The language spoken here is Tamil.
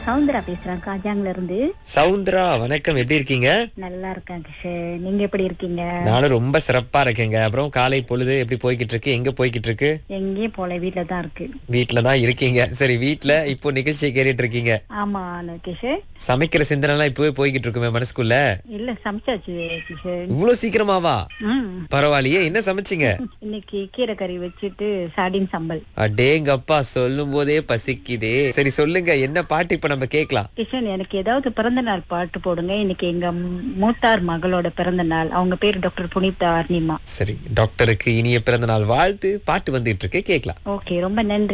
சவுந்தரா பேசுறேன் காஜாங்ல இருந்து சவுந்தரா வணக்கம் எப்படி இருக்கீங்க நல்லா இருக்கேன் கிஷன் நீங்க எப்படி இருக்கீங்க நானும் ரொம்ப சிறப்பா இருக்கேங்க அப்புறம் காலை பொழுது எப்படி போய்கிட்டு இருக்கு எங்க போய்கிட்டு இருக்கு எங்கேயும் போல வீட்ல தான் இருக்கு வீட்ல தான் இருக்கீங்க சரி வீட்ல இப்போ நிகழ்ச்சியை கேட்டுட்டு இருக்கீங்க ஆமா கிஷன் சமைக்கிற சிந்தனை எல்லாம் இப்பவே போய்கிட்டு இருக்குமே மனசுக்குள்ள இல்ல சமைச்சாச்சு கிஷன் இவ்வளவு சீக்கிரமாவா ம் பரவாயில்லையே என்ன சமைச்சீங்க இன்னைக்கு கீரை கறி வச்சுட்டு சாடின் சம்பல் அடேங்கப்பா சொல்லும் போதே பசிக்குதே சரி சொல்லுங்க என்ன பாட்டு இப்ப நம்ம கேட்கலாம் கிஷன் எனக்கு ஏதாவது பிறந்த நாள் பாட்டு போடுங்க இன்னைக்கு எங்க மூத்தார் மகளோட பிறந்த நாள் அவங்க பேரு டாக்டர் புனிதா அர்ணிமா சரி டாக்டருக்கு இனிய பிறந்த நாள் வாழ்த்து பாட்டு வந்துட்டு இருக்கு கேட்கலாம் ஓகே ரொம்ப நன்றி